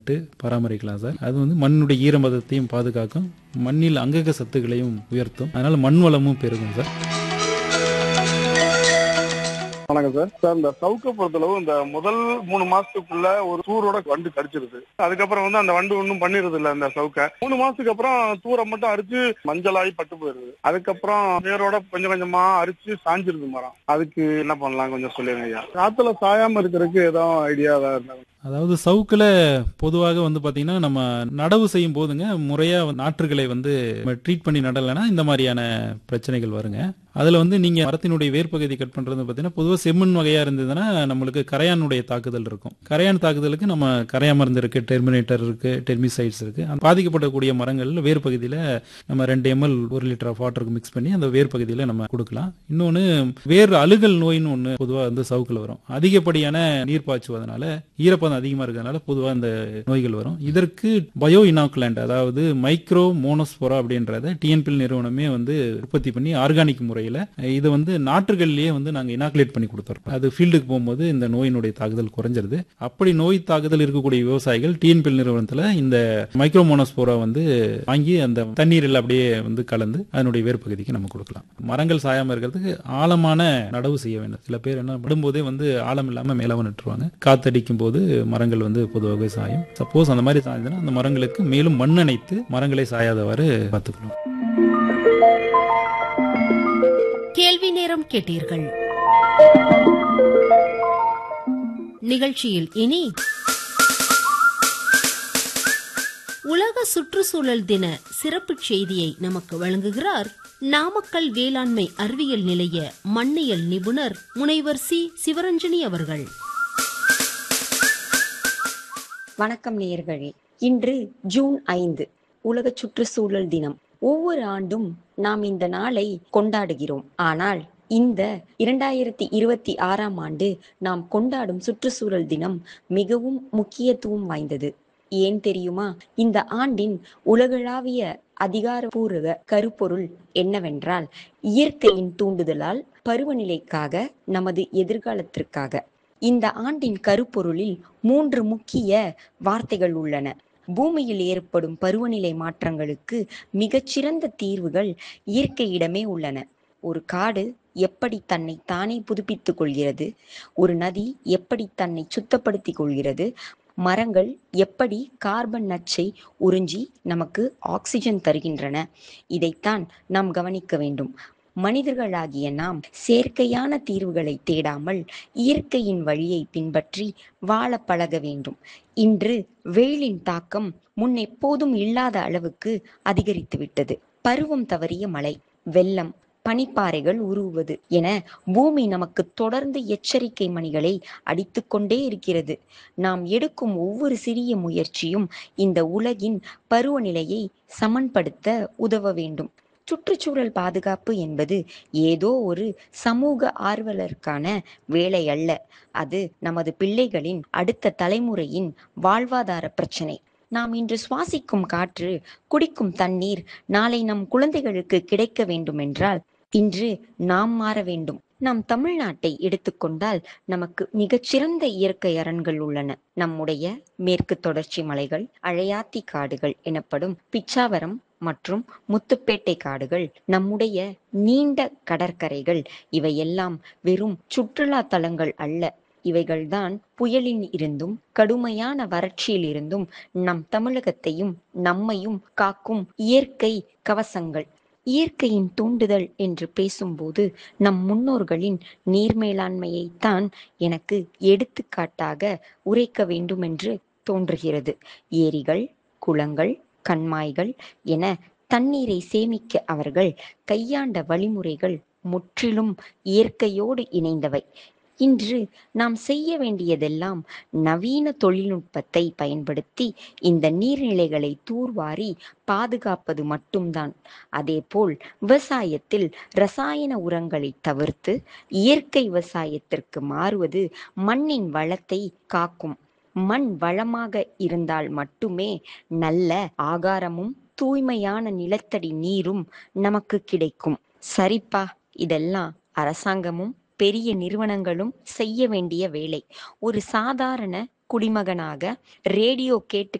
விட்டு பராமரிக்கலாம் சார் அது வந்து மண்ணுடைய ஈரமதத்தையும் பாதுகாக்கும் மண்ணில் அங்கக சத்துக்களையும் உயர்த்தும் அதனால மண் வளமும் பெருகும் சார் வணக்கம் சார் சார் இந்த சவுக்க பொறுத்தளவு இந்த முதல் மூணு மாசத்துக்குள்ள ஒரு தூரோட வண்டு கடிச்சிருது அதுக்கப்புறம் வந்து அந்த வண்டு ஒன்றும் பண்ணிருது இல்ல இந்த சவுக்க மூணு மாசத்துக்கு அப்புறம் தூரை மட்டும் அரிச்சு மஞ்சளாகி பட்டு போயிருது அதுக்கப்புறம் வேரோட கொஞ்சம் கொஞ்சமா அரிச்சு சாஞ்சிருது மரம் அதுக்கு என்ன பண்ணலாம் கொஞ்சம் சொல்லுங்க ஐயா காத்துல சாயாம இருக்கிறதுக்கு ஏதாவது ஐடியா ஏதாவது இருந்தா அதாவது சவுக்கில் பொதுவாக வந்து பார்த்தீங்கன்னா நம்ம நடவு செய்யும் போதுங்க முறையாக நாற்றுகளை வந்து ட்ரீட் பண்ணி நடலைன்னா இந்த மாதிரியான பிரச்சனைகள் வருங்க அதில் வந்து நீங்கள் மரத்தினுடைய வேர்ப்பகுதி கட் பண்ணுறது பார்த்தீங்கன்னா பொதுவாக செம்மண் வகையாக இருந்ததுன்னா நம்மளுக்கு கரையானுடைய தாக்குதல் இருக்கும் கரையான் தாக்குதலுக்கு நம்ம கரையா மருந்து இருக்குது டெர்மினேட்டர் இருக்குது டெர்மிசைட்ஸ் இருக்குது அந்த பாதிக்கப்படக்கூடிய மரங்களில் வேர் பகுதியில் நம்ம ரெண்டு எம்எல் ஒரு லிட்டர் ஆஃப் வாட்டருக்கு மிக்ஸ் பண்ணி அந்த வேர் பகுதியில் நம்ம கொடுக்கலாம் இன்னொன்று வேர் அழுகல் நோயின்னு ஒன்று பொதுவாக வந்து சவுக்கில் வரும் அதிகப்படியான நீர் பாய்ச்சுவதனால ஈரப்பதம் அதிகமாக இருக்கிறதுனால பொதுவாக இந்த நோய்கள் வரும் இதற்கு பயோ இனாக்குலண்ட் அதாவது மைக்ரோ மோனோஸ்போரா அப்படின்றத டிஎன்பிஎல் நிறுவனமே வந்து உற்பத்தி பண்ணி ஆர்கானிக் முறையில் இது வந்து நாற்றுகள்லேயே வந்து நாங்கள் இனாக்குலேட் பண்ணி கொடுத்துருக்கோம் அது ஃபீல்டுக்கு போகும்போது இந்த நோயினுடைய தாக்குதல் குறைஞ்சிருது அப்படி நோய் தாக்குதல் இருக்கக்கூடிய விவசாயிகள் டிஎன்பிஎல் நிறுவனத்தில் இந்த மைக்ரோ மோனோஸ்போரா வந்து வாங்கி அந்த தண்ணீரில் அப்படியே வந்து கலந்து அதனுடைய வேர் பகுதிக்கு நம்ம கொடுக்கலாம் மரங்கள் சாயாம இருக்கிறதுக்கு ஆழமான நடவு செய்ய வேண்டும் சில பேர் என்ன விடும்போதே வந்து ஆழம் இல்லாம மேலவ நட்டுருவாங்க காத்தடிக்கும் போது மரங்கள் வந்து பொதுவாகவே சாயும் சப்போஸ் அந்த மாதிரி சாய்ந்ததுன்னா அந்த மரங்களுக்கு மேலும் மண் அணைத்து மரங்களை சாயாதவாறு பார்த்துக்கணும் கேள்வி நேரம் கேட்டீர்கள் நிகழ்ச்சியில் இனி உலக சுற்றுச்சூழல் தின சிறப்பு செய்தியை நமக்கு வழங்குகிறார் நாமக்கல் வேளாண்மை அறிவியல் நிலைய மண்ணியல் நிபுணர் முனைவர் சி சிவரஞ்சனி அவர்கள் வணக்கம் நேயர்களே இன்று ஜூன் ஐந்து உலக சுற்றுச்சூழல் தினம் ஒவ்வொரு ஆண்டும் நாம் இந்த நாளை கொண்டாடுகிறோம் ஆனால் இந்த இரண்டாயிரத்தி இருபத்தி ஆறாம் ஆண்டு நாம் கொண்டாடும் சுற்றுச்சூழல் தினம் மிகவும் முக்கியத்துவம் வாய்ந்தது ஏன் தெரியுமா இந்த ஆண்டின் உலகளாவிய அதிகாரப்பூர்வ கருப்பொருள் என்னவென்றால் இயற்கையின் தூண்டுதலால் பருவநிலைக்காக நமது எதிர்காலத்திற்காக இந்த ஆண்டின் கருப்பொருளில் மூன்று முக்கிய வார்த்தைகள் உள்ளன பூமியில் ஏற்படும் பருவநிலை மாற்றங்களுக்கு மிகச்சிறந்த தீர்வுகள் இயற்கையிடமே உள்ளன ஒரு காடு எப்படி தன்னை தானே புதுப்பித்துக் கொள்கிறது ஒரு நதி எப்படி தன்னை சுத்தப்படுத்திக் கொள்கிறது மரங்கள் எப்படி கார்பன் நச்சை உறிஞ்சி நமக்கு ஆக்சிஜன் தருகின்றன இதைத்தான் நாம் கவனிக்க வேண்டும் மனிதர்களாகிய நாம் செயற்கையான தீர்வுகளை தேடாமல் இயற்கையின் வழியை பின்பற்றி வாழ பழக வேண்டும் இன்று வெயிலின் தாக்கம் முன்னெப்போதும் இல்லாத அளவுக்கு அதிகரித்துவிட்டது பருவம் தவறிய மழை வெள்ளம் பனிப்பாறைகள் உருவுவது என பூமி நமக்கு தொடர்ந்து எச்சரிக்கை மணிகளை அடித்துக்கொண்டே இருக்கிறது நாம் எடுக்கும் ஒவ்வொரு சிறிய முயற்சியும் இந்த உலகின் பருவநிலையை சமன்படுத்த உதவ வேண்டும் சுற்றுச்சூழல் பாதுகாப்பு என்பது ஏதோ ஒரு சமூக ஆர்வலருக்கான வேலை அல்ல அது நமது பிள்ளைகளின் அடுத்த தலைமுறையின் வாழ்வாதார பிரச்சனை நாம் இன்று சுவாசிக்கும் காற்று குடிக்கும் தண்ணீர் நாளை நம் குழந்தைகளுக்கு கிடைக்க வேண்டும் என்றால் இன்று நாம் மாற வேண்டும் நம் தமிழ்நாட்டை எடுத்துக்கொண்டால் நமக்கு மிகச்சிறந்த இயற்கை அரண்கள் உள்ளன நம்முடைய மேற்கு தொடர்ச்சி மலைகள் அழையாத்தி காடுகள் எனப்படும் பிச்சாவரம் மற்றும் முத்துப்பேட்டை காடுகள் நம்முடைய நீண்ட கடற்கரைகள் இவையெல்லாம் வெறும் சுற்றுலா தலங்கள் அல்ல இவைகள்தான் புயலில் இருந்தும் கடுமையான வறட்சியில் இருந்தும் நம் தமிழகத்தையும் நம்மையும் காக்கும் இயற்கை கவசங்கள் இயற்கையின் தூண்டுதல் என்று பேசும்போது நம் முன்னோர்களின் நீர் மேலாண்மையைத்தான் எனக்கு எடுத்துக்காட்டாக உரைக்க வேண்டும் என்று தோன்றுகிறது ஏரிகள் குளங்கள் கண்மாய்கள் என தண்ணீரை சேமிக்க அவர்கள் கையாண்ட வழிமுறைகள் முற்றிலும் இயற்கையோடு இணைந்தவை இன்று நாம் செய்ய வேண்டியதெல்லாம் நவீன தொழில்நுட்பத்தை பயன்படுத்தி இந்த நீர்நிலைகளை தூர்வாரி பாதுகாப்பது மட்டும்தான் அதேபோல் விவசாயத்தில் ரசாயன உரங்களை தவிர்த்து இயற்கை விவசாயத்திற்கு மாறுவது மண்ணின் வளத்தை காக்கும் மண் வளமாக இருந்தால் மட்டுமே நல்ல ஆகாரமும் தூய்மையான நிலத்தடி நீரும் நமக்கு கிடைக்கும் சரிப்பா இதெல்லாம் அரசாங்கமும் பெரிய நிறுவனங்களும் செய்ய வேண்டிய வேலை ஒரு சாதாரண குடிமகனாக ரேடியோ கேட்டு